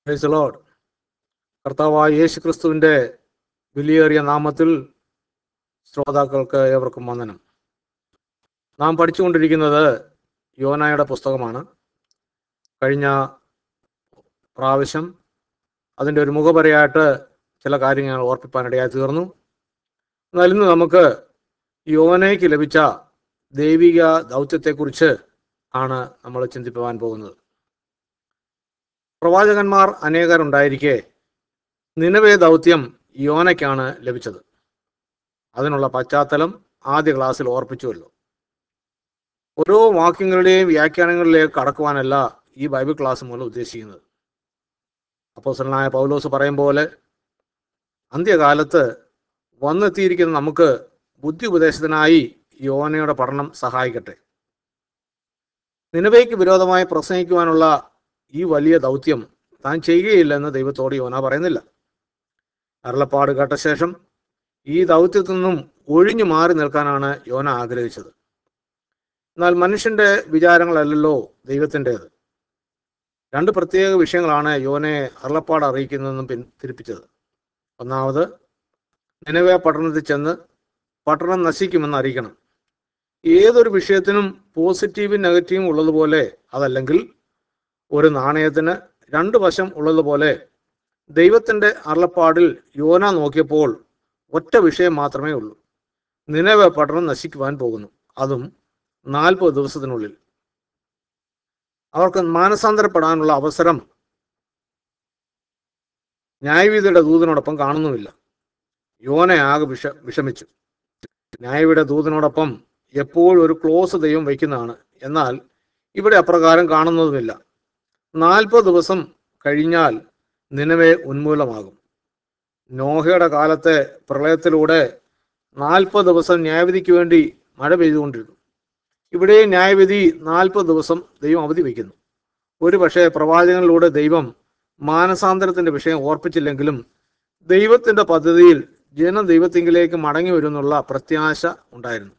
price load കർത്താവായ യേശു ക്രിസ്തുവിൻ്റെ വിലയേറിയ നാമത്തിൽ ശ്രോതാക്കൾക്ക് ഏവർക്കും വന്ദനം നാം പഠിച്ചുകൊണ്ടിരിക്കുന്നത് യോനായുടെ പുസ്തകമാണ് കഴിഞ്ഞ പ്രാവശ്യം അതിൻ്റെ ഒരു മുഖപരയായിട്ട് ചില കാര്യങ്ങൾ ഓർപ്പിപ്പാനിടയായി തീർന്നു എന്നാൽ ഇന്ന് നമുക്ക് യോനയ്ക്ക് ലഭിച്ച ദൈവിക ദൗത്യത്തെക്കുറിച്ച് ആണ് നമ്മൾ ചിന്തിക്കുവാൻ പോകുന്നത് പ്രവാചകന്മാർ അനേകരുണ്ടായിരിക്കെ നിലവേ ദൗത്യം യോനയ്ക്കാണ് ലഭിച്ചത് അതിനുള്ള പശ്ചാത്തലം ആദ്യ ക്ലാസ്സിൽ ഓർപ്പിച്ചുവല്ലോ ഓരോ വാക്യങ്ങളുടെയും വ്യാഖ്യാനങ്ങളിലേക്ക് കടക്കുവാനല്ല ഈ ബൈബിൾ ക്ലാസ് മൂലം ഉദ്ദേശിക്കുന്നത് അപ്പോസലനായ പൗലോസ് പറയും പോലെ അന്ത്യകാലത്ത് വന്നെത്തിയിരിക്കുന്ന നമുക്ക് ബുദ്ധി ഉപദേശത്തിനായി യോനയുടെ പഠനം സഹായിക്കട്ടെ നിലവേക്ക് വിരോധമായി പ്രസംഗിക്കുവാനുള്ള ഈ വലിയ ദൗത്യം താൻ ചെയ്യുകയില്ലെന്ന് ദൈവത്തോട് യോന പറയുന്നില്ല അരുളപ്പാട് കേട്ട ശേഷം ഈ ദൗത്യത്തിൽ നിന്നും ഒഴിഞ്ഞു മാറി നിൽക്കാനാണ് യോന ആഗ്രഹിച്ചത് എന്നാൽ മനുഷ്യന്റെ വിചാരങ്ങളല്ലല്ലോ ദൈവത്തിൻ്റെത് രണ്ട് പ്രത്യേക വിഷയങ്ങളാണ് യോനെ അരുളപ്പാട് അറിയിക്കുന്നതെന്നും പിന്തിരിപ്പിച്ചത് ഒന്നാമത് നിലവേ പട്ടണത്തിൽ ചെന്ന് പട്ടണം നശിക്കുമെന്ന് അറിയിക്കണം ഏതൊരു വിഷയത്തിനും പോസിറ്റീവും നെഗറ്റീവും ഉള്ളതുപോലെ അതല്ലെങ്കിൽ ഒരു നാണയത്തിന് രണ്ട് വശം ഉള്ളതുപോലെ ദൈവത്തിന്റെ അരുളപ്പാടിൽ യോന നോക്കിയപ്പോൾ ഒറ്റ വിഷയം മാത്രമേ ഉള്ളൂ നിലവ പട്ടണം നശിക്കുവാൻ പോകുന്നു അതും നാൽപ്പത് ദിവസത്തിനുള്ളിൽ അവർക്ക് മാനസാന്തരപ്പെടാനുള്ള അവസരം ന്യായവിധിയുടെ ദൂതനോടൊപ്പം കാണുന്നുമില്ല യോന ആകെ വിഷ വിഷമിച്ചു ന്യായവിയുടെ ദൂതനോടൊപ്പം എപ്പോഴും ഒരു ക്ലോസ് ദൈവം വയ്ക്കുന്നതാണ് എന്നാൽ ഇവിടെ അപ്രകാരം കാണുന്നതുമില്ല നാൽപ്പത് ദിവസം കഴിഞ്ഞാൽ നിലവേ ഉന്മൂലമാകും നോഹയുടെ കാലത്തെ പ്രളയത്തിലൂടെ നാൽപ്പത് ദിവസം ന്യായവിധിക്ക് വേണ്ടി മഴ പെയ്തുകൊണ്ടിരുന്നു ഇവിടെ ന്യായവിധി നാൽപ്പത് ദിവസം ദൈവം അവധി വയ്ക്കുന്നു ഒരു പക്ഷേ പ്രവാചകനിലൂടെ ദൈവം മാനസാന്തരത്തിന്റെ വിഷയം ഓർപ്പിച്ചില്ലെങ്കിലും ദൈവത്തിന്റെ പദ്ധതിയിൽ ജനം ദൈവത്തിങ്കിലേക്ക് മടങ്ങി വരുന്നുള്ള പ്രത്യാശ ഉണ്ടായിരുന്നു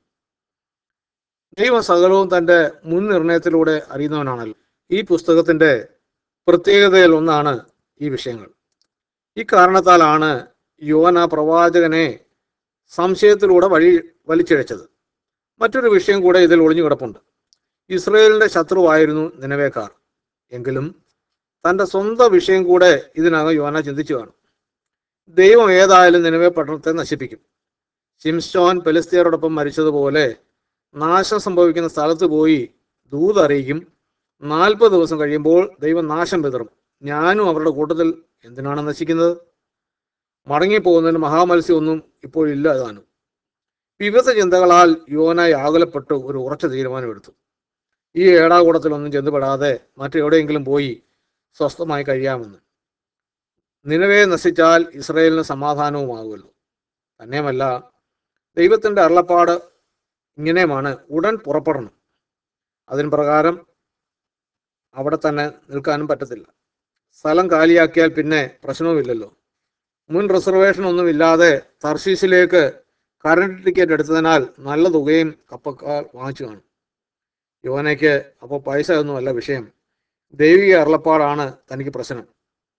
ദൈവം സകലവും തന്റെ മുൻ നിർണയത്തിലൂടെ അറിയുന്നവനാണല്ലോ ഈ പുസ്തകത്തിന്റെ പ്രത്യേകതയിൽ ഒന്നാണ് ഈ വിഷയങ്ങൾ ഈ കാരണത്താലാണ് യോന പ്രവാചകനെ സംശയത്തിലൂടെ വഴി വലിച്ചിഴച്ചത് മറ്റൊരു വിഷയം കൂടെ ഇതിൽ ഒളിഞ്ഞു കിടപ്പുണ്ട് ഇസ്രയേലിന്റെ ശത്രുവായിരുന്നു നിലവേക്കാർ എങ്കിലും തന്റെ സ്വന്തം വിഷയം കൂടെ ഇതിനകം യോന ചിന്തിച്ചു കാണും ദൈവം ഏതായാലും നിലവേ പട്ടണത്തെ നശിപ്പിക്കും സിംസ്റ്റോൻ പെലിസ്തീയരോടൊപ്പം മരിച്ചതുപോലെ നാശം സംഭവിക്കുന്ന സ്ഥലത്ത് പോയി ദൂത് അറിയിക്കും നാൽപ്പത് ദിവസം കഴിയുമ്പോൾ ദൈവം നാശം വിതറും ഞാനും അവരുടെ കൂട്ടത്തിൽ എന്തിനാണ് നശിക്കുന്നത് മടങ്ങിപ്പോകുന്നതിന് മഹാമത്സ്യമൊന്നും ഇപ്പോഴില്ല താനും വിവിധ ചിന്തകളാൽ യോനായി ആകുലപ്പെട്ട് ഒരു ഉറച്ച തീരുമാനമെടുത്തു ഈ ഏടാകൂടത്തിലൊന്നും ചെന്നുപെടാതെ മറ്റെവിടെയെങ്കിലും പോയി സ്വസ്ഥമായി കഴിയാമെന്ന് നിലവേ നശിച്ചാൽ ഇസ്രയേലിന് സമാധാനവുമാകുമല്ലോ തന്നെയുമല്ല ദൈവത്തിന്റെ അരുളപ്പാട് ഇങ്ങനെയുമാണ് ഉടൻ പുറപ്പെടണം അതിന് പ്രകാരം അവിടെ തന്നെ നിൽക്കാനും പറ്റത്തില്ല സ്ഥലം കാലിയാക്കിയാൽ പിന്നെ പ്രശ്നവുമില്ലല്ലോ മുൻ റിസർവേഷൻ ഒന്നും ഇല്ലാതെ തർശീസിലേക്ക് കറണ്ട് ടിക്കറ്റ് എടുത്തതിനാൽ നല്ല തുകയും കപ്പക്കാർ വാങ്ങിച്ചു കാണും യോനയ്ക്ക് അപ്പോൾ പൈസ ഒന്നുമല്ല വിഷയം ദൈവിക അരുളപ്പാടാണ് തനിക്ക് പ്രശ്നം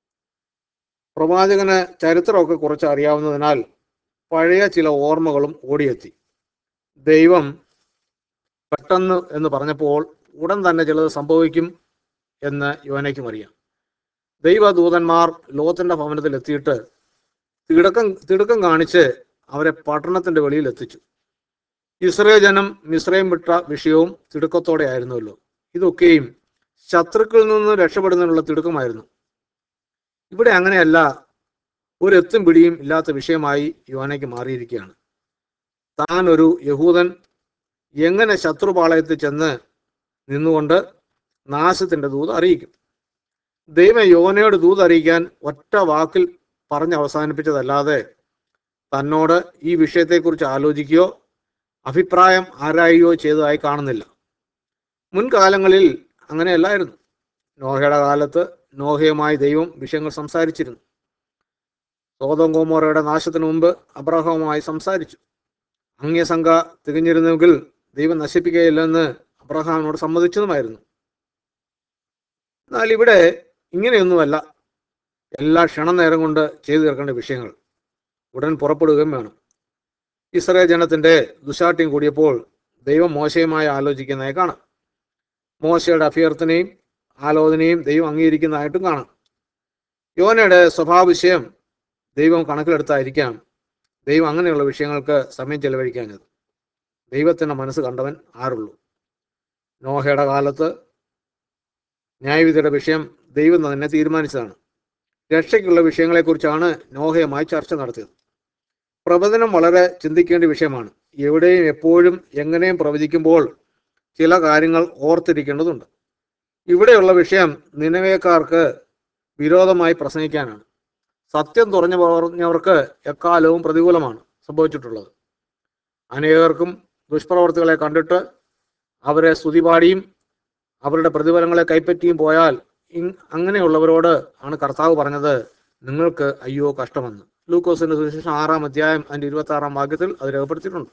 പ്രവാചകന് ചരിത്രമൊക്കെ കുറച്ച് അറിയാവുന്നതിനാൽ പഴയ ചില ഓർമ്മകളും ഓടിയെത്തി ദൈവം പെട്ടെന്ന് എന്ന് പറഞ്ഞപ്പോൾ ഉടൻ തന്നെ ചിലത് സംഭവിക്കും എന്ന് യോനയ്ക്കും അറിയാം ദൈവദൂതന്മാർ ലോകത്തിന്റെ ഭവനത്തിൽ എത്തിയിട്ട് തിടക്കം തിടുക്കം കാണിച്ച് അവരെ പട്ടണത്തിന്റെ വെളിയിൽ എത്തിച്ചു ഇസ്രയേൽ ജനം മിശ്രയും വിട്ട വിഷയവും തിടുക്കത്തോടെ ആയിരുന്നുവല്ലോ ഇതൊക്കെയും ശത്രുക്കളിൽ നിന്ന് രക്ഷപ്പെടുന്നതിനുള്ള തിടുക്കമായിരുന്നു ഇവിടെ അങ്ങനെയല്ല ഒരു എത്തും പിടിയും ഇല്ലാത്ത വിഷയമായി യോനയ്ക്ക് മാറിയിരിക്കുകയാണ് താൻ ഒരു യഹൂദൻ എങ്ങനെ ശത്രുപാളയത്തിൽ ചെന്ന് നിന്നുകൊണ്ട് നാശത്തിന്റെ ദൂത് അറിയിക്കും ദൈവം യോനയോട് ദൂത് അറിയിക്കാൻ ഒറ്റ വാക്കിൽ പറഞ്ഞ് അവസാനിപ്പിച്ചതല്ലാതെ തന്നോട് ഈ വിഷയത്തെക്കുറിച്ച് ആലോചിക്കുകയോ അഭിപ്രായം ആരായുകയോ ചെയ്തതായി കാണുന്നില്ല മുൻകാലങ്ങളിൽ അങ്ങനെയല്ലായിരുന്നു നോഹയുടെ കാലത്ത് നോഹയുമായി ദൈവം വിഷയങ്ങൾ സംസാരിച്ചിരുന്നു സോതം കോമോറയുടെ നാശത്തിന് മുമ്പ് അബ്രഹവുമായി സംസാരിച്ചു അംഗ്യസംഘ തികഞ്ഞിരുന്നെങ്കിൽ ദൈവം നശിപ്പിക്കുകയില്ലെന്ന് അബ്രഹാമിനോട് സമ്മതിച്ചതുമായിരുന്നു എന്നാൽ ഇവിടെ ഇങ്ങനെയൊന്നുമല്ല എല്ലാ ക്ഷണനേരം കൊണ്ട് ചെയ്തു തീർക്കേണ്ട വിഷയങ്ങൾ ഉടൻ പുറപ്പെടുകയും വേണം ഇസ്രായേൽ ജനത്തിന്റെ ദുശാഠ്യം കൂടിയപ്പോൾ ദൈവം മോശയുമായി ആലോചിക്കുന്നതായി കാണാം മോശയുടെ അഭ്യർത്ഥനയും ആലോചനയും ദൈവം അംഗീകരിക്കുന്നതായിട്ടും കാണാം യോനയുടെ സ്വഭാവ വിഷയം ദൈവം കണക്കിലെടുത്തായിരിക്കാം ദൈവം അങ്ങനെയുള്ള വിഷയങ്ങൾക്ക് സമയം ചെലവഴിക്കാഞ്ഞത് ദൈവത്തിന്റെ മനസ്സ് കണ്ടവൻ ആരുള്ളൂ നോഹയുടെ കാലത്ത് ന്യായവിധിയുടെ വിഷയം ദൈവം തന്നെ തീരുമാനിച്ചതാണ് രക്ഷയ്ക്കുള്ള വിഷയങ്ങളെക്കുറിച്ചാണ് നോഹയുമായി ചർച്ച നടത്തിയത് പ്രവചനം വളരെ ചിന്തിക്കേണ്ട വിഷയമാണ് എവിടെയും എപ്പോഴും എങ്ങനെയും പ്രവചിക്കുമ്പോൾ ചില കാര്യങ്ങൾ ഓർത്തിരിക്കേണ്ടതുണ്ട് ഇവിടെയുള്ള വിഷയം നിലവേക്കാർക്ക് വിരോധമായി പ്രസംഗിക്കാനാണ് സത്യം തുറഞ്ഞു പറഞ്ഞവർക്ക് എക്കാലവും പ്രതികൂലമാണ് സംഭവിച്ചിട്ടുള്ളത് അനേകർക്കും ദുഷ്പ്രവർത്തികളെ കണ്ടിട്ട് അവരെ സ്തുതിപാടിയും അവരുടെ പ്രതിഫലങ്ങളെ കൈപ്പറ്റിയും പോയാൽ ഇങ് അങ്ങനെയുള്ളവരോട് ആണ് കർത്താവ് പറഞ്ഞത് നിങ്ങൾക്ക് അയ്യോ കഷ്ടമെന്ന് ലൂക്കോസിന്റെ സുവിശേഷം ആറാം അധ്യായം അതിന്റെ ഇരുപത്തി ആറാം വാക്യത്തിൽ അത് രേഖപ്പെടുത്തിയിട്ടുണ്ട്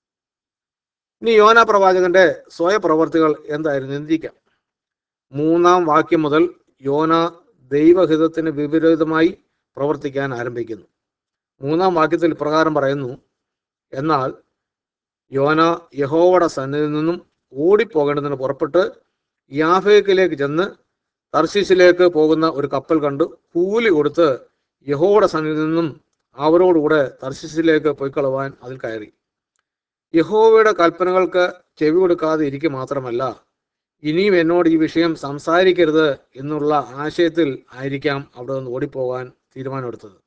ഇനി യോന പ്രവാചകന്റെ സ്വയപ്രവർത്തികൾ എന്തായിരുന്നു ചിന്തിക്കാം മൂന്നാം വാക്യം മുതൽ യോന ദൈവഹിതത്തിന് വിപരീതമായി പ്രവർത്തിക്കാൻ ആരംഭിക്കുന്നു മൂന്നാം വാക്യത്തിൽ ഇപ്രകാരം പറയുന്നു എന്നാൽ യോന യഹോവയുടെ സന്നിധിയിൽ നിന്നും ഓടിപ്പോകേണ്ടതിന് പുറപ്പെട്ട് യാഫേക്കിലേക്ക് ചെന്ന് തർശീസിലേക്ക് പോകുന്ന ഒരു കപ്പൽ കണ്ടു കൂലി കൊടുത്ത് യഹോവയുടെ സന്നിധിയിൽ നിന്നും അവരോടുകൂടെ തർശീസിലേക്ക് പൊയ്ക്കളവാൻ അതിൽ കയറി യഹോവയുടെ കൽപ്പനകൾക്ക് ചെവി കൊടുക്കാതെ ഇരിക്കുക മാത്രമല്ല ഇനിയും എന്നോട് ഈ വിഷയം സംസാരിക്കരുത് എന്നുള്ള ആശയത്തിൽ ആയിരിക്കാം അവിടെ നിന്ന് ഓടിപ്പോകാൻ തീരുമാനമെടുത്തത്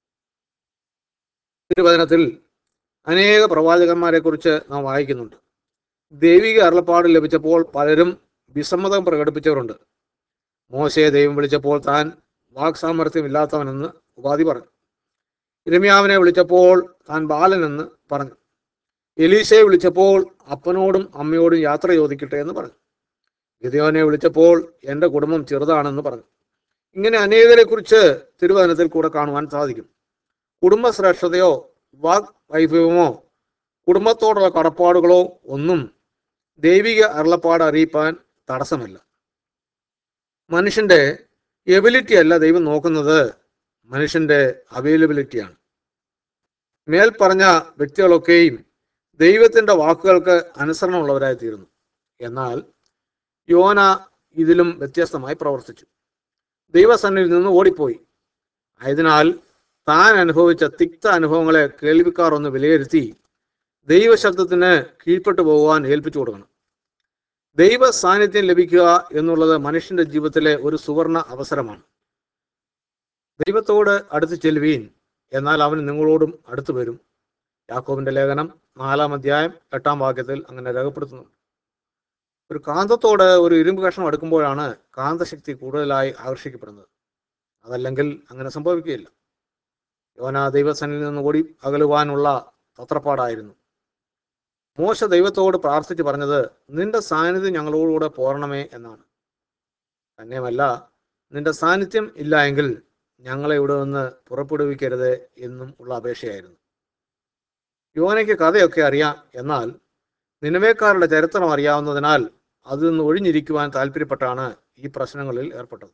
തിരുവചനത്തിൽ അനേക പ്രവാചകന്മാരെ കുറിച്ച് നാം വായിക്കുന്നുണ്ട് ദൈവിക അരുളപ്പാട് ലഭിച്ചപ്പോൾ പലരും വിസമ്മതം പ്രകടിപ്പിച്ചവരുണ്ട് മോശയെ ദൈവം വിളിച്ചപ്പോൾ താൻ വാക്സാമർത്ഥ്യം ഇല്ലാത്തവനെന്ന് ഉപാധി പറഞ്ഞു ഇരമ്യാവിനെ വിളിച്ചപ്പോൾ താൻ ബാലനെന്ന് പറഞ്ഞു എലീശയെ വിളിച്ചപ്പോൾ അപ്പനോടും അമ്മയോടും യാത്ര ചോദിക്കട്ടെ എന്ന് പറഞ്ഞു ഗിതയോനെ വിളിച്ചപ്പോൾ എൻ്റെ കുടുംബം ചെറുതാണെന്ന് പറഞ്ഞു ഇങ്ങനെ അനേകരെ കുറിച്ച് തിരുവചനത്തിൽ കൂടെ കാണുവാൻ സാധിക്കും കുടുംബശ്രേഷ്ഠതയോ വാഗ് വൈഭവമോ കുടുംബത്തോടുള്ള കടപ്പാടുകളോ ഒന്നും ദൈവിക അരുളപ്പാട് അറിയിപ്പാൻ തടസ്സമല്ല മനുഷ്യന്റെ എബിലിറ്റി അല്ല ദൈവം നോക്കുന്നത് മനുഷ്യന്റെ അവൈലബിലിറ്റിയാണ് മേൽ പറഞ്ഞ വ്യക്തികളൊക്കെയും ദൈവത്തിന്റെ വാക്കുകൾക്ക് അനുസരണമുള്ളവരായി തീർന്നു എന്നാൽ യോന ഇതിലും വ്യത്യസ്തമായി പ്രവർത്തിച്ചു ദൈവസന്നിധിയിൽ നിന്ന് ഓടിപ്പോയി ആയതിനാൽ താൻ അനുഭവിച്ച തിക്ത അനുഭവങ്ങളെ കേൾവിക്കാർ ഒന്ന് വിലയിരുത്തി ദൈവശബ്ദത്തിന് കീഴ്പ്പെട്ടു പോകുവാൻ ഏൽപ്പിച്ചു കൊടുക്കണം ദൈവ സാന്നിധ്യം ലഭിക്കുക എന്നുള്ളത് മനുഷ്യന്റെ ജീവിതത്തിലെ ഒരു സുവർണ അവസരമാണ് ദൈവത്തോട് അടുത്ത് ചെല്ലുവീൻ എന്നാൽ അവൻ നിങ്ങളോടും അടുത്തു വരും യാക്കോബിന്റെ ലേഖനം നാലാം അധ്യായം എട്ടാം വാക്യത്തിൽ അങ്ങനെ രേഖപ്പെടുത്തുന്നു ഒരു കാന്തത്തോട് ഒരു ഇരുമ്പ് കഷ്ണം എടുക്കുമ്പോഴാണ് കാന്തശക്തി കൂടുതലായി ആകർഷിക്കപ്പെടുന്നത് അതല്ലെങ്കിൽ അങ്ങനെ സംഭവിക്കുകയില്ല യോന ദൈവസനിൽ നിന്ന് ഓടി അകലുവാനുള്ള തത്രപ്പാടായിരുന്നു മോശ ദൈവത്തോട് പ്രാർത്ഥിച്ച് പറഞ്ഞത് നിന്റെ സാന്നിധ്യം ഞങ്ങളോടുകൂടെ പോരണമേ എന്നാണ് തന്നെയുമല്ല നിന്റെ സാന്നിധ്യം ഇല്ല എങ്കിൽ ഞങ്ങളെ ഇവിടെ നിന്ന് പുറപ്പെടുവിക്കരുത് എന്നും ഉള്ള അപേക്ഷയായിരുന്നു യോനയ്ക്ക് കഥയൊക്കെ അറിയാം എന്നാൽ നിലവേക്കാരുടെ ചരിത്രം അറിയാവുന്നതിനാൽ അതിൽ നിന്ന് ഒഴിഞ്ഞിരിക്കുവാൻ താല്പര്യപ്പെട്ടാണ് ഈ പ്രശ്നങ്ങളിൽ ഏർപ്പെട്ടത്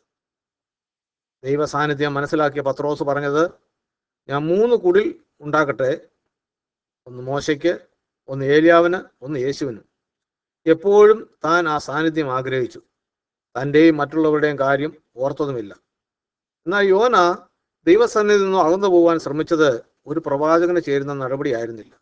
ദൈവ സാന്നിധ്യം മനസ്സിലാക്കിയ പത്രോസ് പറഞ്ഞത് ഞാൻ മൂന്ന് കുടിൽ ഉണ്ടാക്കട്ടെ ഒന്ന് മോശയ്ക്ക് ഒന്ന് ഏലിയാവിന് ഒന്ന് യേശുവിന് എപ്പോഴും താൻ ആ സാന്നിധ്യം ആഗ്രഹിച്ചു തൻ്റെയും മറ്റുള്ളവരുടെയും കാര്യം ഓർത്തതുമില്ല എന്നാൽ യോന ദൈവസന്നിധിയിൽ നിന്നും അകന്നു പോകാൻ ശ്രമിച്ചത് ഒരു പ്രവാചകന് ചേരുന്ന നടപടിയായിരുന്നില്ല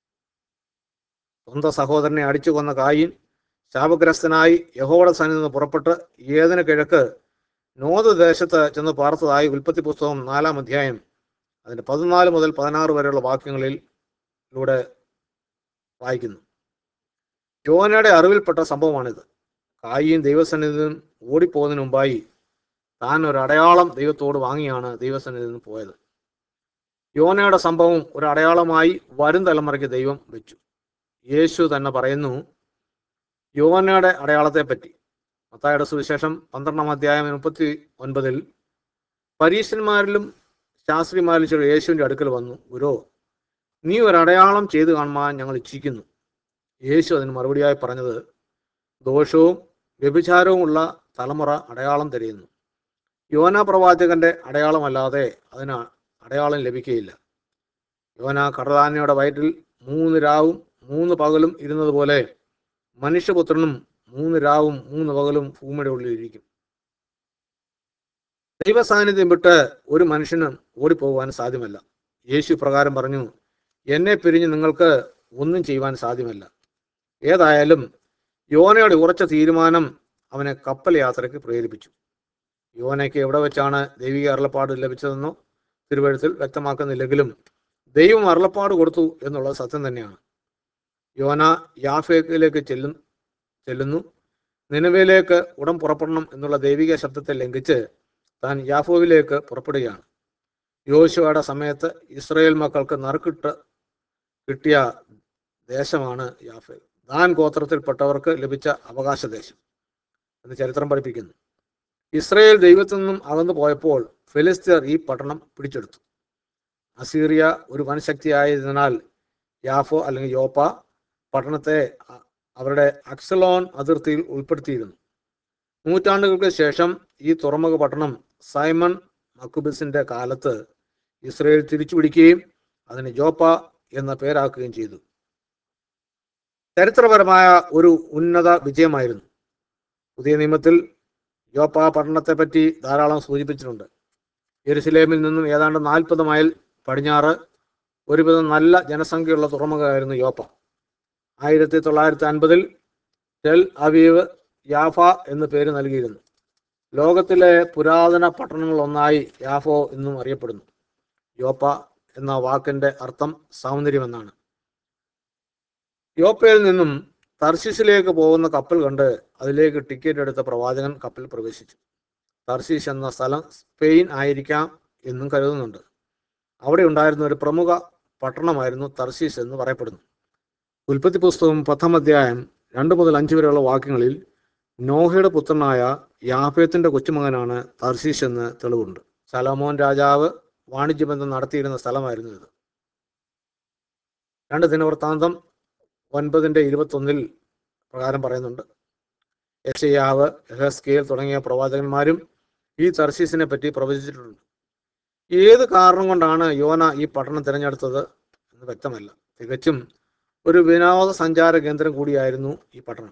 സ്വന്തം സഹോദരനെ അടിച്ചു കൊന്ന കായിൻ ശാപഗ്രസ്തനായി യഹോയുടെ സന്നിധിയിൽ നിന്ന് പുറപ്പെട്ട് ഏതിന് കിഴക്ക് നോദ് ദേശത്ത് ചെന്ന് പാർത്തതായി ഉൽപ്പത്തി പുസ്തകം നാലാം അധ്യായം അതിന്റെ പതിനാല് മുതൽ പതിനാറ് വരെയുള്ള വാക്യങ്ങളിൽ ലൂടെ വായിക്കുന്നു യോനയുടെ അറിവിൽപ്പെട്ട സംഭവമാണിത് കായിയും ദൈവസന്നിധിയിൽ നിന്നും ഓടിപ്പോകുന്നതിന് മുമ്പായി താൻ ഒരു അടയാളം ദൈവത്തോട് വാങ്ങിയാണ് ദൈവസന്നിധിയിൽ നിന്ന് പോയത് യോനയുടെ സംഭവം ഒരു അടയാളമായി വരും തലമുറയ്ക്ക് ദൈവം വെച്ചു യേശു തന്നെ പറയുന്നു യോനയുടെ അടയാളത്തെ പറ്റി മത്തായുടെ സുവിശേഷം പന്ത്രണ്ടാം അധ്യായം മുപ്പത്തി ഒൻപതിൽ പരീശന്മാരിലും ശാസ്ത്രിമാരിലും ചില യേശുവിൻ്റെ അടുക്കൽ വന്നു ഗുരോ നീ ഒരു അടയാളം ചെയ്തു കാണുവാൻ ഞങ്ങൾ ഇച്ഛിക്കുന്നു യേശു അതിന് മറുപടിയായി പറഞ്ഞത് ദോഷവും വ്യഭിചാരവും ഉള്ള തലമുറ അടയാളം തിരയുന്നു യോന പ്രവാചകന്റെ അടയാളമല്ലാതെ അതിന് അടയാളം ലഭിക്കുകയില്ല യോന കടലാനയുടെ വയറ്റിൽ മൂന്ന് രാവും മൂന്ന് പകലും ഇരുന്നത് പോലെ മനുഷ്യപുത്രനും മൂന്ന് രാവും മൂന്ന് പകലും ഭൂമിയുടെ ഉള്ളിൽ ഇരിക്കും ദൈവ സാന്നിധ്യം വിട്ട് ഒരു മനുഷ്യന് ഓടിപ്പോകുവാൻ സാധ്യമല്ല യേശു പ്രകാരം പറഞ്ഞു എന്നെ പിരിഞ്ഞ് നിങ്ങൾക്ക് ഒന്നും ചെയ്യുവാൻ സാധ്യമല്ല ഏതായാലും യോനയുടെ ഉറച്ച തീരുമാനം അവനെ കപ്പൽ യാത്രയ്ക്ക് പ്രേരിപ്പിച്ചു യോനയ്ക്ക് എവിടെ വെച്ചാണ് ദൈവിക അരുളപ്പാട് ലഭിച്ചതെന്നോ തിരുവഴുത്തിൽ വ്യക്തമാക്കുന്നില്ലെങ്കിലും ദൈവം അരുളപ്പാട് കൊടുത്തു എന്നുള്ളത് സത്യം തന്നെയാണ് യോന യാഫേക്കിലേക്ക് ചെല്ലും ചെല്ലുന്നു നിലവിലേക്ക് ഉടൻ പുറപ്പെടണം എന്നുള്ള ദൈവിക ശബ്ദത്തെ ലംഘിച്ച് താൻ യാഫോവിലേക്ക് പുറപ്പെടുകയാണ് യോശുവയുടെ സമയത്ത് ഇസ്രയേൽ മക്കൾക്ക് നറുക്കിട്ട് കിട്ടിയ ദേശമാണ് യാഫേ ദാൻ ഗോത്രത്തിൽപ്പെട്ടവർക്ക് ലഭിച്ച അവകാശ ദേശം എന്ന് ചരിത്രം പഠിപ്പിക്കുന്നു ഇസ്രയേൽ ദൈവത്തിൽ നിന്നും അകന്നു പോയപ്പോൾ ഫിലിസ്തീർ ഈ പട്ടണം പിടിച്ചെടുത്തു അസീറിയ ഒരു വൻശക്തിയായതിനാൽ യാഫോ അല്ലെങ്കിൽ യോപ്പ പട്ടണത്തെ അ- അവരുടെ അക്സലോൺ അതിർത്തിയിൽ ഉൾപ്പെടുത്തിയിരുന്നു നൂറ്റാണ്ടുകൾക്ക് ശേഷം ഈ തുറമുഖ പട്ടണം സൈമൺ മക്കുബിസിന്റെ കാലത്ത് ഇസ്രയേൽ തിരിച്ചുപിടിക്കുകയും അതിന് ജോപ്പ എന്ന പേരാക്കുകയും ചെയ്തു ചരിത്രപരമായ ഒരു ഉന്നത വിജയമായിരുന്നു പുതിയ നിയമത്തിൽ യോപ്പ പട്ടണത്തെ പറ്റി ധാരാളം സൂചിപ്പിച്ചിട്ടുണ്ട് യെരുസലേമിൽ നിന്നും ഏതാണ്ട് നാൽപ്പത് മൈൽ പടിഞ്ഞാറ് ഒരുവിധം നല്ല ജനസംഖ്യയുള്ള തുറമുഖമായിരുന്നു യോപ്പ ആയിരത്തി തൊള്ളായിരത്തി അൻപതിൽ ടെൽ അവീവ് യാഫ എന്ന് പേര് നൽകിയിരുന്നു ലോകത്തിലെ പുരാതന പട്ടണങ്ങളൊന്നായി യാഫോ എന്നും അറിയപ്പെടുന്നു യോപ്പ എന്ന വാക്കിന്റെ അർത്ഥം സൗന്ദര്യം യോപ്പയിൽ നിന്നും തർശീസിലേക്ക് പോകുന്ന കപ്പൽ കണ്ട് അതിലേക്ക് ടിക്കറ്റ് എടുത്ത പ്രവാചകൻ കപ്പൽ പ്രവേശിച്ചു തർശീസ് എന്ന സ്ഥലം സ്പെയിൻ ആയിരിക്കാം എന്നും കരുതുന്നുണ്ട് അവിടെ ഉണ്ടായിരുന്ന ഒരു പ്രമുഖ പട്ടണമായിരുന്നു തർശീസ് എന്ന് പറയപ്പെടുന്നു ഉൽപ്പത്തി പുസ്തകം പത്താം അധ്യായം രണ്ട് മുതൽ അഞ്ച് വരെയുള്ള വാക്യങ്ങളിൽ നോഹയുടെ പുത്രനായ യാഫേത്തിന്റെ കൊച്ചുമകനാണ് തർശീസ് എന്ന് തെളിവുണ്ട് സലമോൻ രാജാവ് വാണിജ്യബന്ധം നടത്തിയിരുന്ന സ്ഥലമായിരുന്നു ഇത് രണ്ട് ദിനവൃത്താന്തം ഒൻപതിന്റെ ഇരുപത്തൊന്നിൽ പ്രകാരം പറയുന്നുണ്ട് യശയാവ് എഹസ്കേൽ തുടങ്ങിയ പ്രവാചകന്മാരും ഈ തർശീസിനെ പറ്റി പ്രവചിച്ചിട്ടുണ്ട് ഏത് കാരണം കൊണ്ടാണ് യോന ഈ പട്ടണം തിരഞ്ഞെടുത്തത് എന്ന് വ്യക്തമല്ല തികച്ചും ഒരു വിനോദസഞ്ചാര കേന്ദ്രം കൂടിയായിരുന്നു ഈ പട്ടണം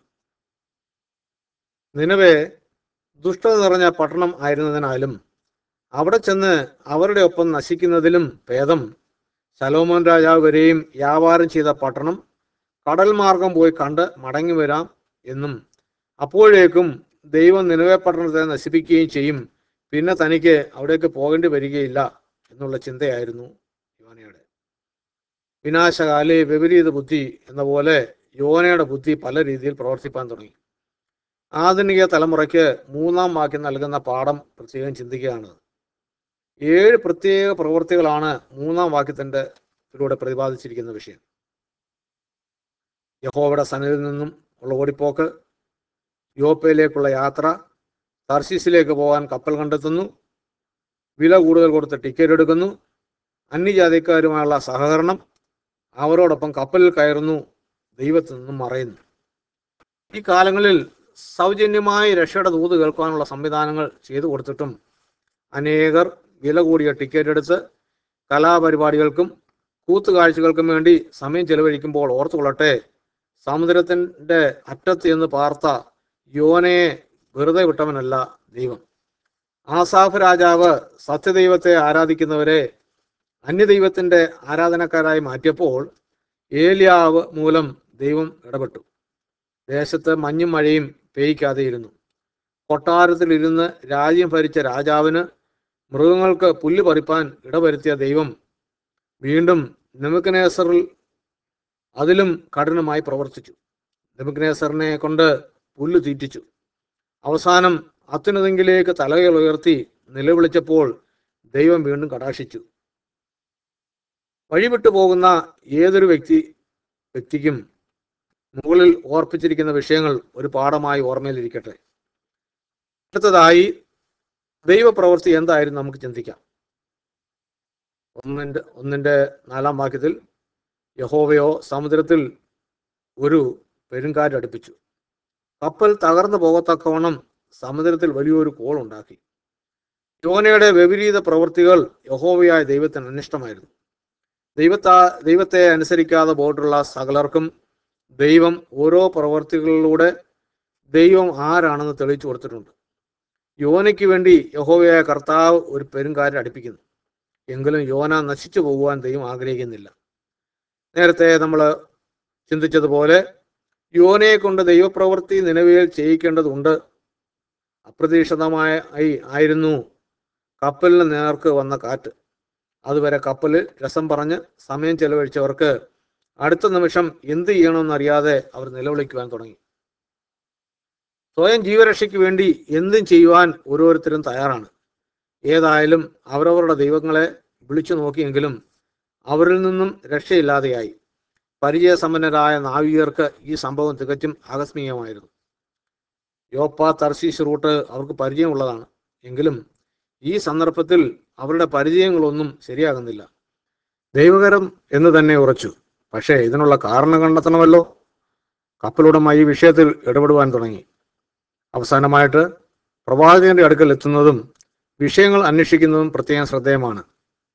നിലവെ ദുഷ്ടത നിറഞ്ഞ പട്ടണം ആയിരുന്നതിനാലും അവിടെ ചെന്ന് അവരുടെ ഒപ്പം നശിക്കുന്നതിലും ഭേദം ശലോമോൻ രാജാവ് വരെയും വ്യാപാരം ചെയ്ത പട്ടണം കടൽ മാർഗം പോയി കണ്ട് മടങ്ങി വരാം എന്നും അപ്പോഴേക്കും ദൈവം നിലവെ പട്ടണത്തെ നശിപ്പിക്കുകയും ചെയ്യും പിന്നെ തനിക്ക് അവിടേക്ക് പോകേണ്ടി വരികയില്ല എന്നുള്ള ചിന്തയായിരുന്നു യോനയുടെ വിനാശകാലി വിപരീത ബുദ്ധി എന്ന പോലെ യോനയുടെ ബുദ്ധി പല രീതിയിൽ പ്രവർത്തിപ്പാൻ തുടങ്ങി ആധുനിക തലമുറയ്ക്ക് മൂന്നാം വാക്യം നൽകുന്ന പാഠം പ്രത്യേകം ചിന്തിക്കുകയാണ് ഏഴ് പ്രത്യേക പ്രവൃത്തികളാണ് മൂന്നാം വാക്യത്തിന്റെ ഇതിലൂടെ പ്രതിപാദിച്ചിരിക്കുന്ന വിഷയം യഹോവയുടെ സന്നിധിയിൽ നിന്നും ഉള്ള ഓടിപ്പോക്ക് യോപ്പയിലേക്കുള്ള യാത്ര തർശീസിലേക്ക് പോകാൻ കപ്പൽ കണ്ടെത്തുന്നു വില കൂടുതൽ കൊടുത്ത് ടിക്കറ്റ് എടുക്കുന്നു അന്യജാതിക്കാരുമായുള്ള സഹകരണം അവരോടൊപ്പം കപ്പലിൽ കയറുന്നു ദൈവത്തിൽ നിന്നും മറയുന്നു ഈ കാലങ്ങളിൽ സൗജന്യമായി രക്ഷയുടെ ദൂത് കേൾക്കാനുള്ള സംവിധാനങ്ങൾ ചെയ്തു കൊടുത്തിട്ടും അനേകർ വില കൂടിയ ടിക്കറ്റ് എടുത്ത് കലാപരിപാടികൾക്കും കൂത്തുകാഴ്ചകൾക്കും വേണ്ടി സമയം ചെലവഴിക്കുമ്പോൾ ഓർത്തുകൊള്ളട്ടെ സമുദ്രത്തിന്റെ അറ്റത്ത് എന്ന് പാർത്ത യോനയെ വെറുതെ വിട്ടവനല്ല ദൈവം ആസാഫ് രാജാവ് സത്യദൈവത്തെ ആരാധിക്കുന്നവരെ അന്യദൈവത്തിന്റെ ആരാധനക്കാരായി മാറ്റിയപ്പോൾ ഏലിയാവ് മൂലം ദൈവം ഇടപെട്ടു ദേശത്ത് മഞ്ഞും മഴയും പെയ്യ്ക്കാതെ ഇരുന്നു കൊട്ടാരത്തിൽ ഇരുന്ന് രാജ്യം ഭരിച്ച രാജാവിന് മൃഗങ്ങൾക്ക് പുല്ല് പറിപ്പാൻ ഇടവരുത്തിയ ദൈവം വീണ്ടും നെമുക്കനേസറിൽ അതിലും കഠിനമായി പ്രവർത്തിച്ചു നെമുക്കനേസറിനെ കൊണ്ട് പുല്ല് തീറ്റിച്ചു അവസാനം അത്യുന്നതെങ്കിലേക്ക് തലകൾ ഉയർത്തി നിലവിളിച്ചപ്പോൾ ദൈവം വീണ്ടും കടാക്ഷിച്ചു വഴിവിട്ടു പോകുന്ന ഏതൊരു വ്യക്തി വ്യക്തിക്കും മുകളിൽ ഓർപ്പിച്ചിരിക്കുന്ന വിഷയങ്ങൾ ഒരു പാഠമായി ഓർമ്മയിലിരിക്കട്ടെ അടുത്തതായി ദൈവപ്രവൃത്തി എന്തായിരുന്നു നമുക്ക് ചിന്തിക്കാം ഒന്നിന്റെ ഒന്നിന്റെ നാലാം വാക്യത്തിൽ യഹോവയോ സമുദ്രത്തിൽ ഒരു പെരുങ്കാറ്റ് അടുപ്പിച്ചു കപ്പൽ തകർന്നു പോകത്തക്കവണ്ണം സമുദ്രത്തിൽ വലിയൊരു കോൾ ഉണ്ടാക്കി യോനയുടെ വിപരീത പ്രവൃത്തികൾ യഹോവയായ ദൈവത്തിന് അനിഷ്ടമായിരുന്നു ദൈവത്താ ദൈവത്തെ അനുസരിക്കാതെ പോയിട്ടുള്ള സകലർക്കും ദൈവം ഓരോ പ്രവൃത്തികളിലൂടെ ദൈവം ആരാണെന്ന് തെളിയിച്ചു കൊടുത്തിട്ടുണ്ട് യോനയ്ക്ക് വേണ്ടി യഹോവയായ കർത്താവ് ഒരു പെരുങ്കാര്യം അടുപ്പിക്കുന്നു എങ്കിലും യോന നശിച്ചു പോകുവാൻ ദൈവം ആഗ്രഹിക്കുന്നില്ല നേരത്തെ നമ്മൾ ചിന്തിച്ചതുപോലെ യോനയെ കൊണ്ട് ദൈവപ്രവൃത്തി നിലവിൽ ചെയ്യിക്കേണ്ടതുണ്ട് അപ്രതീക്ഷിതമായ ആയി ആയിരുന്നു കപ്പലിന് നേർക്ക് വന്ന കാറ്റ് അതുവരെ കപ്പലിൽ രസം പറഞ്ഞ് സമയം ചെലവഴിച്ചവർക്ക് അടുത്ത നിമിഷം എന്ത് ചെയ്യണമെന്നറിയാതെ അവർ നിലവിളിക്കുവാൻ തുടങ്ങി സ്വയം ജീവരക്ഷയ്ക്ക് വേണ്ടി എന്തും ചെയ്യുവാൻ ഓരോരുത്തരും തയ്യാറാണ് ഏതായാലും അവരവരുടെ ദൈവങ്ങളെ വിളിച്ചു നോക്കിയെങ്കിലും അവരിൽ നിന്നും രക്ഷയില്ലാതെയായി പരിചയസമ്പന്നരായ നാവികർക്ക് ഈ സംഭവം തികച്ചും ആകസ്മികമായിരുന്നു യോപ്പ തർശീഷ് റൂട്ട് അവർക്ക് പരിചയമുള്ളതാണ് എങ്കിലും ഈ സന്ദർഭത്തിൽ അവരുടെ പരിചയങ്ങളൊന്നും ശരിയാകുന്നില്ല ദൈവകരം എന്ന് തന്നെ ഉറച്ചു പക്ഷേ ഇതിനുള്ള കാരണം കണ്ടെത്തണമല്ലോ കപ്പലുടമ ഈ വിഷയത്തിൽ ഇടപെടുവാൻ തുടങ്ങി അവസാനമായിട്ട് പ്രവാചകന്റെ അടുക്കൽ എത്തുന്നതും വിഷയങ്ങൾ അന്വേഷിക്കുന്നതും പ്രത്യേകം ശ്രദ്ധേയമാണ്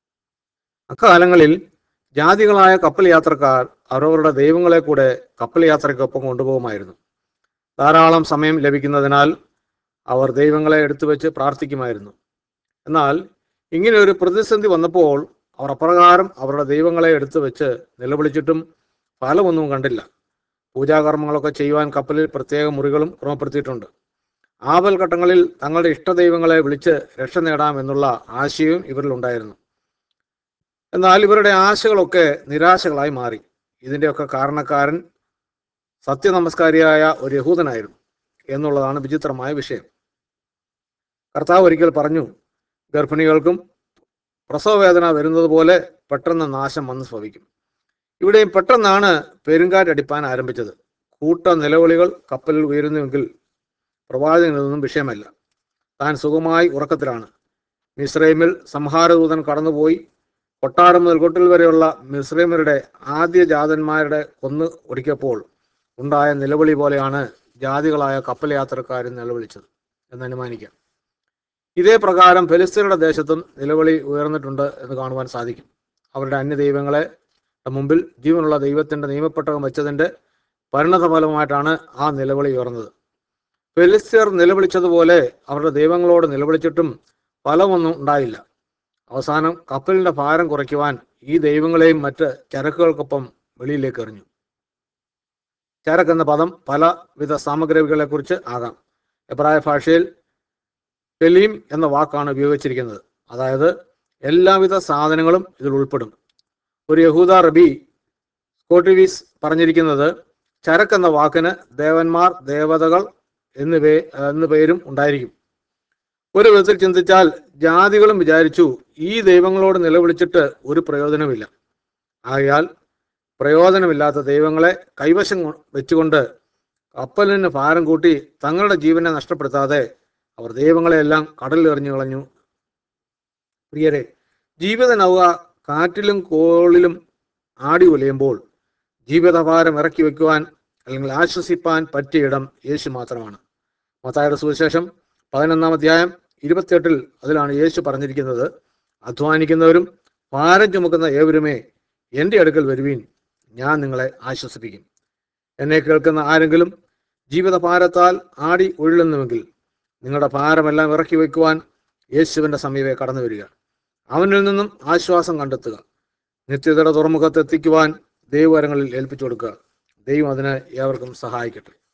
അക്കാലങ്ങളിൽ ജാതികളായ കപ്പൽ യാത്രക്കാർ അവരവരുടെ ദൈവങ്ങളെ കൂടെ കപ്പൽ യാത്രയ്ക്കൊപ്പം കൊണ്ടുപോകുമായിരുന്നു ധാരാളം സമയം ലഭിക്കുന്നതിനാൽ അവർ ദൈവങ്ങളെ എടുത്തു വെച്ച് പ്രാർത്ഥിക്കുമായിരുന്നു എന്നാൽ ഇങ്ങനെ ഒരു പ്രതിസന്ധി വന്നപ്പോൾ അവർ അപ്രകാരം അവരുടെ ദൈവങ്ങളെ എടുത്തു വെച്ച് നിലവിളിച്ചിട്ടും ഫലമൊന്നും കണ്ടില്ല പൂജാകർമ്മങ്ങളൊക്കെ ചെയ്യുവാൻ കപ്പലിൽ പ്രത്യേക മുറികളും ക്രമപ്പെടുത്തിയിട്ടുണ്ട് ആപൽ ഘട്ടങ്ങളിൽ തങ്ങളുടെ ഇഷ്ടദൈവങ്ങളെ വിളിച്ച് രക്ഷ നേടാം എന്നുള്ള ആശയവും ഇവരിലുണ്ടായിരുന്നു എന്നാൽ ഇവരുടെ ആശകളൊക്കെ നിരാശകളായി മാറി ഇതിൻ്റെയൊക്കെ കാരണക്കാരൻ സത്യനമസ്കാരിയായ ഒരു യഹൂദനായിരുന്നു എന്നുള്ളതാണ് വിചിത്രമായ വിഷയം കർത്താവ് ഒരിക്കൽ പറഞ്ഞു ഗർഭിണികൾക്കും പ്രസവവേദന വരുന്നത് പോലെ പെട്ടെന്ന് നാശം വന്ന് ഭവിക്കും ഇവിടെയും പെട്ടെന്നാണ് പെരുങ്കാറ്റടിപ്പാൻ ആരംഭിച്ചത് കൂട്ട നിലവിളികൾ കപ്പലിൽ ഉയരുന്നുവെങ്കിൽ പ്രവാചകനൊന്നും വിഷയമല്ല താൻ സുഖമായി ഉറക്കത്തിലാണ് മിസ്രൈമിൽ സംഹാരദൂതൻ കടന്നുപോയി കൊട്ടാരം മുതൽ കൊട്ടിൽ വരെയുള്ള മിസ്രൈമരുടെ ആദ്യ ജാതന്മാരുടെ കൊന്ന് ഒടിക്കപ്പോൾ ഉണ്ടായ നിലവിളി പോലെയാണ് ജാതികളായ കപ്പൽ യാത്രക്കാരും നിലവിളിച്ചത് എന്ന് അനുമാനിക്കാം ഇതേ പ്രകാരം ഫെലിസ്തീനയുടെ ദേശത്തും നിലവിളി ഉയർന്നിട്ടുണ്ട് എന്ന് കാണുവാൻ സാധിക്കും അവരുടെ അന്യദൈവങ്ങളെ മുമ്പിൽ ജീവനുള്ള ദൈവത്തിന്റെ നിയമപ്പെട്ടകം വെച്ചതിന്റെ പരിണത ഫലമായിട്ടാണ് ആ നിലവിളി ഉയർന്നത് ഫെലിസ്തീർ നിലവിളിച്ചതുപോലെ അവരുടെ ദൈവങ്ങളോട് നിലവിളിച്ചിട്ടും ഫലമൊന്നും ഉണ്ടായില്ല അവസാനം കപ്പലിന്റെ ഭാരം കുറയ്ക്കുവാൻ ഈ ദൈവങ്ങളെയും മറ്റ് ചരക്കുകൾക്കൊപ്പം വെളിയിലേക്ക് എറിഞ്ഞു ചരക്ക് എന്ന പദം പലവിധ സാമഗ്രികളെ കുറിച്ച് ആകാം എബ്രായ ഭാഷയിൽ കലീം എന്ന വാക്കാണ് ഉപയോഗിച്ചിരിക്കുന്നത് അതായത് എല്ലാവിധ സാധനങ്ങളും ഇതിൽ ഉൾപ്പെടും ഒരു യഹൂദ റബി സ്കോട്ടിവീസ് പറഞ്ഞിരിക്കുന്നത് ചരക്ക് എന്ന വാക്കിന് ദേവന്മാർ ദേവതകൾ എന്നിവ എന്നു പേരും ഉണ്ടായിരിക്കും ഒരു വിധത്തിൽ ചിന്തിച്ചാൽ ജാതികളും വിചാരിച്ചു ഈ ദൈവങ്ങളോട് നിലവിളിച്ചിട്ട് ഒരു പ്രയോജനമില്ല ആകയാൽ പ്രയോജനമില്ലാത്ത ദൈവങ്ങളെ കൈവശം കൊ- വെച്ചുകൊണ്ട് കപ്പലിന് ഭാരം കൂട്ടി തങ്ങളുടെ ജീവനെ നഷ്ടപ്പെടുത്താതെ അവർ ദൈവങ്ങളെയെല്ലാം കടലിൽ എറിഞ്ഞു കളഞ്ഞു പ്രിയരെ ജീവിത നൗക കാറ്റിലും കോളിലും ആടി ഉലയുമ്പോൾ ജീവിതഭാരം ഇറക്കി വെക്കുവാൻ അല്ലെങ്കിൽ ആശ്വസിപ്പാൻ പറ്റിയ ഇടം യേശു മാത്രമാണ് മത്തായുടെ സുവിശേഷം പതിനൊന്നാം അധ്യായം ഇരുപത്തിയെട്ടിൽ അതിലാണ് യേശു പറഞ്ഞിരിക്കുന്നത് അധ്വാനിക്കുന്നവരും ഭാരം ചുമക്കുന്ന ഏവരുമേ എൻ്റെ അടുക്കൽ വരുവീൻ ഞാൻ നിങ്ങളെ ആശ്വസിപ്പിക്കും എന്നെ കേൾക്കുന്ന ആരെങ്കിലും ജീവിതഭാരത്താൽ ആടി ഒഴുകുന്നുവെങ്കിൽ നിങ്ങളുടെ ഭാരമെല്ലാം ഇറക്കി വയ്ക്കുവാൻ യേശുവിൻ്റെ സമീപെ കടന്നു വരിക അവനിൽ നിന്നും ആശ്വാസം കണ്ടെത്തുക നിത്യതയുടെ തുറമുഖത്ത് എത്തിക്കുവാൻ ദൈവകരങ്ങളിൽ ഏൽപ്പിച്ചു കൊടുക്കുക ദൈവം അതിന് ഏവർക്കും സഹായിക്കട്ടെ